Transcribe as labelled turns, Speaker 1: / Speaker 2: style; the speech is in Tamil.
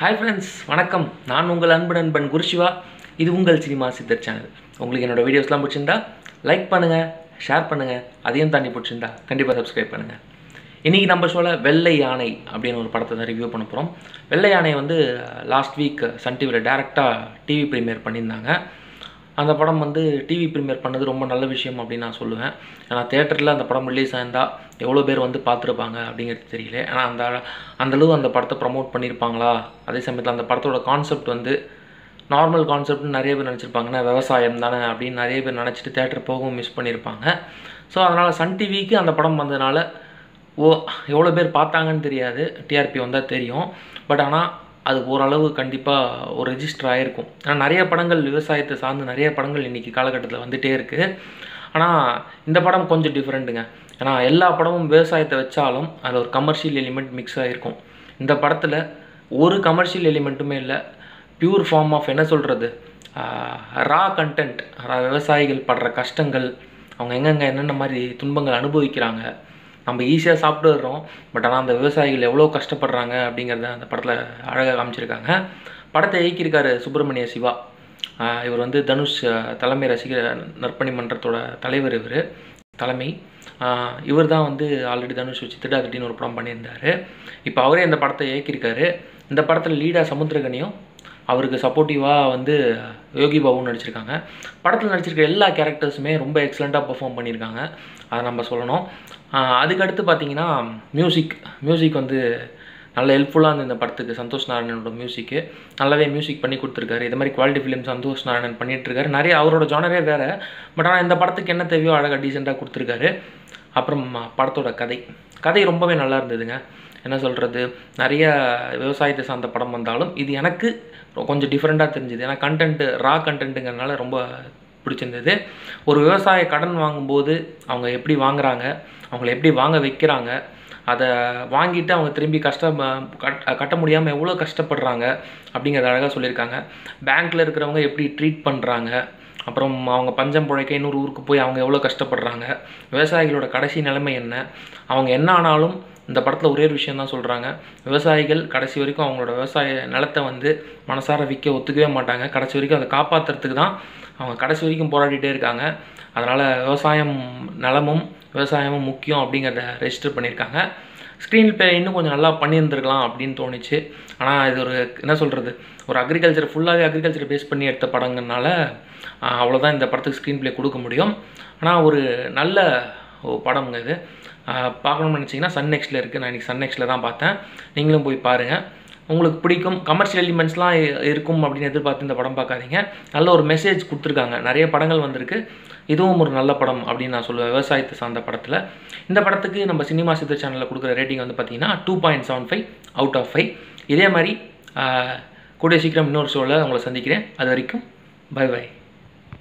Speaker 1: ஹாய் ஃப்ரெண்ட்ஸ் வணக்கம் நான் உங்கள் அன்பு நண்பன் குருஷிவா இது உங்கள் சினிமா சித்தர் சேனல் உங்களுக்கு என்னோட வீடியோஸ்லாம் பிடிச்சிருந்தா லைக் பண்ணுங்கள் ஷேர் பண்ணுங்கள் அதையும் தாண்டி பிடிச்சிருந்தா கண்டிப்பாக சப்ஸ்கிரைப் பண்ணுங்கள் இன்றைக்கி நம்ம ஷோவில் வெள்ளை யானை அப்படின்னு ஒரு படத்தை தான் ரிவ்யூ பண்ண போகிறோம் வெள்ளை யானை வந்து லாஸ்ட் வீக் சன் டிவியில் டேரெக்டாக டிவி ப்ரீமியர் பண்ணியிருந்தாங்க அந்த படம் வந்து டிவி ப்ரீமியர் பண்ணது ரொம்ப நல்ல விஷயம் அப்படின்னு நான் சொல்லுவேன் ஏன்னா தேட்டரில் அந்த படம் ரிலீஸ் ஆயிருந்தால் எவ்வளோ பேர் வந்து பார்த்துருப்பாங்க அப்படிங்கிறது தெரியல ஏன்னா அந்த அந்தளவு அந்த படத்தை ப்ரமோட் பண்ணியிருப்பாங்களா அதே சமயத்தில் அந்த படத்தோட கான்செப்ட் வந்து நார்மல் கான்செப்ட்னு நிறைய பேர் நினச்சிருப்பாங்கன்னா விவசாயம் தானே அப்படின்னு நிறைய பேர் நினச்சிட்டு தேட்டர் போகவும் மிஸ் பண்ணியிருப்பாங்க ஸோ அதனால் சன் டிவிக்கு அந்த படம் வந்ததுனால ஓ எவ்வளோ பேர் பார்த்தாங்கன்னு தெரியாது டிஆர்பி வந்தால் தெரியும் பட் ஆனால் அது ஓரளவு கண்டிப்பாக ஒரு ரெஜிஸ்டர் ஆகிருக்கும் ஏன்னா நிறைய படங்கள் விவசாயத்தை சார்ந்து நிறைய படங்கள் இன்றைக்கி காலகட்டத்தில் வந்துகிட்டே இருக்குது ஆனால் இந்த படம் கொஞ்சம் டிஃப்ரெண்ட்டுங்க ஏன்னா எல்லா படமும் விவசாயத்தை வச்சாலும் அதில் ஒரு கமர்ஷியல் எலிமெண்ட் மிக்ஸ் ஆகிருக்கும் இந்த படத்தில் ஒரு கமர்ஷியல் எலிமெண்ட்டுமே இல்லை பியூர் ஃபார்ம் ஆஃப் என்ன சொல்கிறது ரா கண்டென்ட் விவசாயிகள் படுற கஷ்டங்கள் அவங்க எங்கெங்கே என்னென்ன மாதிரி துன்பங்கள் அனுபவிக்கிறாங்க நம்ம ஈஸியாக சாப்பிட்டு வர்றோம் பட் ஆனால் அந்த விவசாயிகள் எவ்வளோ கஷ்டப்படுறாங்க அப்படிங்கிறத அந்த படத்தில் அழகாக காமிச்சிருக்காங்க படத்தை இயக்கியிருக்காரு சுப்பிரமணிய சிவா ஆஹ் இவர் வந்து தனுஷ் ஆஹ் தலைமை ரசிகர் நற்பணி மன்றத்தோட தலைவர் இவர் தலைமை இவர் தான் வந்து ஆல்ரெடி தனுஷ் வச்சு திடாதிட்டின்னு ஒரு படம் பண்ணியிருந்தார் இப்போ அவரே இந்த படத்தை இயக்கியிருக்காரு இந்த படத்தில் லீடா சமுத்திரகனியும் அவருக்கு சப்போர்ட்டிவாக வந்து யோகி பாபுன்னு நடிச்சிருக்காங்க படத்தில் நடிச்சிருக்க எல்லா கேரக்டர்ஸுமே ரொம்ப எக்ஸலண்ட்டாக பெர்ஃபார்ம் பண்ணியிருக்காங்க அதை நம்ம சொல்லணும் ஆஹ் அதுக்கடுத்து பார்த்தீங்கன்னா மியூசிக் மியூசிக் வந்து நல்ல ஹெல்ப்ஃபுல்லாக இருந்த இந்த படத்துக்கு சந்தோஷ் நாராயணனோட மியூசிக்கு நல்லாவே மியூசிக் பண்ணி கொடுத்துருக்காரு இது மாதிரி குவாலிட்டி ஃபிலிம் சந்தோஷ் நாராயணன் பண்ணிட்டு இருக்காரு நிறைய அவரோட ஜானரே வேறு பட் ஆனால் இந்த படத்துக்கு என்ன தேவையோ அழகாக டீசெண்டாக கொடுத்துருக்காரு அப்புறம் படத்தோட கதை கதை ரொம்பவே நல்லா இருந்ததுங்க என்ன சொல்கிறது நிறைய விவசாயத்தை சார்ந்த படம் வந்தாலும் இது எனக்கு கொஞ்சம் டிஃப்ரெண்ட்டாக தெரிஞ்சுது ஏன்னா கண்டென்ட்டு ரா கண்டென்ட்டுங்கிறனால ரொம்ப பிடிச்சிருந்தது ஒரு விவசாய கடன் வாங்கும்போது அவங்க எப்படி வாங்குறாங்க அவங்கள எப்படி வாங்க வைக்கிறாங்க அதை வாங்கிட்டு அவங்க திரும்பி கஷ்டம் கட் கட்ட முடியாமல் எவ்வளோ கஷ்டப்படுறாங்க அப்படிங்கிறத அழகாக சொல்லியிருக்காங்க பேங்க்கில் இருக்கிறவங்க எப்படி ட்ரீட் பண்ணுறாங்க அப்புறம் அவங்க பஞ்சம் பிழைக்க இன்னொரு ஊருக்கு போய் அவங்க எவ்வளோ கஷ்டப்படுறாங்க விவசாயிகளோட கடைசி நிலைமை என்ன அவங்க என்ன ஆனாலும் இந்த படத்தில் ஒரே ஒரு விஷயம் தான் சொல்கிறாங்க விவசாயிகள் கடைசி வரைக்கும் அவங்களோட விவசாய நிலத்தை வந்து மனசார விற்க ஒத்துக்கவே மாட்டாங்க கடைசி வரைக்கும் அதை காப்பாற்றுறதுக்கு தான் அவங்க கடைசி வரைக்கும் போராடிட்டே இருக்காங்க அதனால் விவசாயம் நலமும் விவசாயமும் முக்கியம் அப்படிங்கிறத ரெஜிஸ்டர் பண்ணியிருக்காங்க ஸ்க்ரீன் ப்ளே இன்னும் கொஞ்சம் நல்லா பண்ணியிருந்துருக்கலாம் அப்படின்னு தோணுச்சு ஆனால் இது ஒரு என்ன சொல்கிறது ஒரு அக்ரிகல்ச்சர் ஃபுல்லாகவே அக்ரிகல்ச்சர் பேஸ் பண்ணி எடுத்த படங்கள்னால அவ்வளோதான் இந்த படத்துக்கு ஸ்க்ரீன் ப்ளே கொடுக்க முடியும் ஆனால் ஒரு நல்ல படம்ங்க இது பார்க்கணும்னு நினச்சிங்கன்னா சன் நெக்ஸ்ட்டில் இருக்குது நான் இன்றைக்கி சன் நெக்ஸ்ட்டில் தான் பார்த்தேன் நீங்களும் போய் பாருங்கள் உங்களுக்கு பிடிக்கும் கமர்ஷியல் எலிமெண்ட்ஸ்லாம் இருக்கும் அப்படின்னு எதிர்பார்த்து இந்த படம் பார்க்காதீங்க நல்ல ஒரு மெசேஜ் கொடுத்துருக்காங்க நிறைய படங்கள் வந்திருக்கு இதுவும் ஒரு நல்ல படம் அப்படின்னு நான் சொல்லுவேன் விவசாயத்தை சார்ந்த படத்தில் இந்த படத்துக்கு நம்ம சினிமா சித்தர் சேனலில் கொடுக்குற ரேட்டிங் வந்து பார்த்தீங்கன்னா two point seven five out of five இதே மாதிரி கூடிய சீக்கிரம் இன்னொரு ஷோவில் உங்களை சந்திக்கிறேன் அது வரைக்கும் பை பை